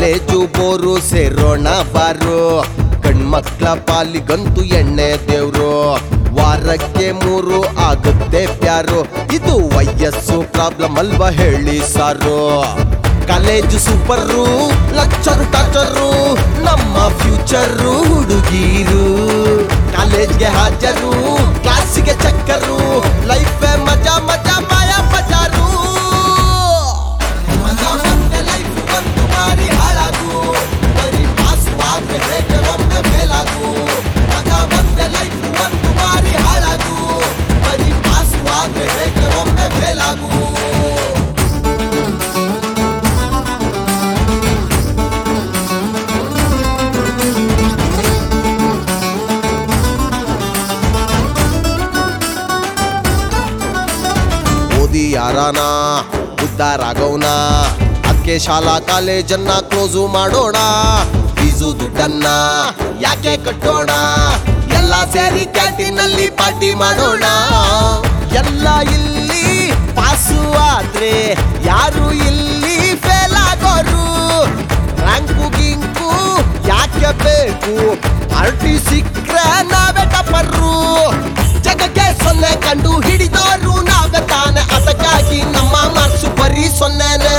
college bore ಸೇರೋಣ ಬಾರು ಗಂಡ್ಮಕ್ಳ ಪಾಲಿಗಂತೂ ಎಣ್ಣೆ ದೇವ್ರು ವಾರಕ್ಕೆ ಮೂರು ಆಗುತ್ತೆ ಪ್ಯಾರು ಇದು ವಯಸ್ಸು ಪ್ರಾಬ್ಲಮ್ ಅಲ್ವಾ ಹೇಳಿ ಸಾರು ಕಾಲೇಜು ಸೂಪರು ಲಚ್ಚರು ಟಾಚರು ನಮ್ಮ ಫ್ಯೂಚರು ಹುಡುಗೀರು ಕಾಲೇಜ್ಗೆ ಹಾಜರು ಕ್ಲಾಸಿಗೆ ಚಕ್ಕರು ಲೈಫ್ ಮಜಾ ಮಜಾ ಮಾಯಾ ಬಜಾರು ಮಜಾ ಮತ್ತೆ ಲೈಫ್ ಒಂದು ಬಾರಿ ಹಾಳಾಗು ಬರೀ ಪಾಸ್ ಆದ್ರೆ ಹೇಗೆ ಒಮ್ಮೆ ಮೇಲಾಗು ಮಜಾ ಮತ್ತೆ ಲೈಫ್ ಒಂದು ಬಾರಿ ಹಾಳಾಗು ಬರೀ ಪಾಸ್ ಆದ್ರೆ ಹೇಗೆ ಒಮ್ಮೆ ಮೇಲಾಗು ಓದಿ ಯಾರಾನ ಉದ್ದಾರಾಗೌನ ಅದಕ್ಕೆ ಶಾಲಾ ಕಾಲೇಜನ್ನ ಕ್ಲೋಸು ಮಾಡೋಣ ಫೀಸು ದುಡ್ಡನ್ನ ಯಾಕೆ ಕಟ್ಟೋಣ ಎಲ್ಲ ಸೇರಿ ಕ್ಯಾಂಟೀನ್ ಅಲ್ಲಿ ಪಾರ್ಟಿ ಮಾಡೋಣ ಎಲ್ಲ ಇಲ್ಲಿ ಪಾಸು ಆದ್ರೆ ಯಾರು ಇಲ್ಲಿ ಫೇಲ್ ಆಗೋರು ರ್ಯಾಂಕು ಗಿಂಕು ಯಾಕೆ ಬೇಕು ಪಾರ್ಟಿ ಸಿಕ್ಕ್ರೆ ನಾವೇ ಟಪರ್ರು ಜಗಕ್ಕೆ ಸೊನ್ನೆ ಕಂಡು ಹಿಡಿದೋರು ನಾವೇ ತಾನೆ ಅದಕ್ಕಾಗಿ ನಮ್ಮ ಮಾರ್ಕ್ಸು ಬರೀ ಸೊನ್ನೆನೆ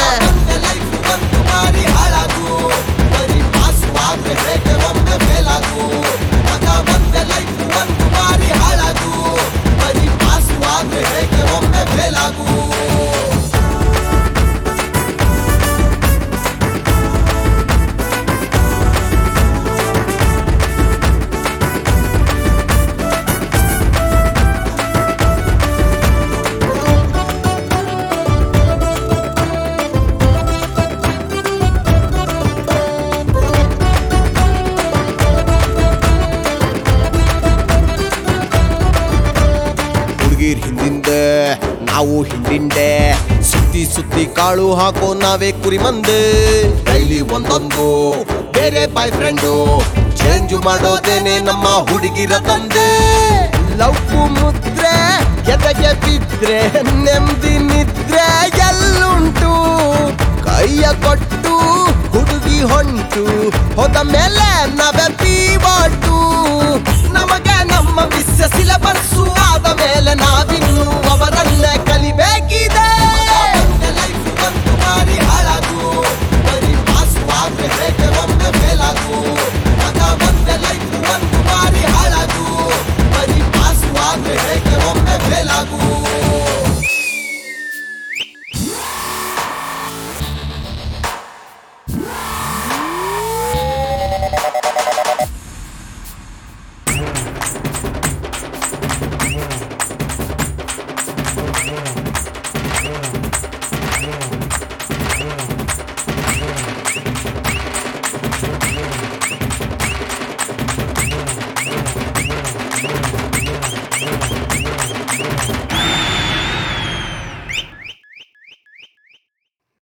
ಹುಡುಗಿರ್ ಹಿಂದಿಂದೆ ನಾವು ಹಿಂದಿಂಡೆ ಸುತ್ತಿ ಸುತ್ತಿ ಕಾಳು ಹಾಕೋ ನಾವೇ ಕುರಿ ಮಂದೆ ಡೈಲಿ ಒಂದೊಂದು ಬೇರೆ ಬಾಯ್ ಫ್ರೆಂಡು ಚೇಂಜ್ ಮಾಡೋದೇನೆ ನಮ್ಮ ಹುಡುಗಿರ ತಂದೆ ಲವ್ ಮುದ್ರೆ ಎದೆಗೆ ಬಿದ್ರೆ ನೆಮ್ಮದಿ ನಿದ್ರೆ ಎಲ್ಲುಂಟು ಕೈಯ ಕೊಟ್ಟು ಹುಡುಗಿ ಹೊಂಟು ಹೋದ ಮೇಲೆ ನಾವೇ ಪೀವಾಟು ನಮಗೆ ನಮ್ಮ ವಿಶ್ವ ಸಿಲಬಸ್ಸು ಆದ ಮೇಲೆ ನಾವಿನ್ನು ಅವರನ್ನು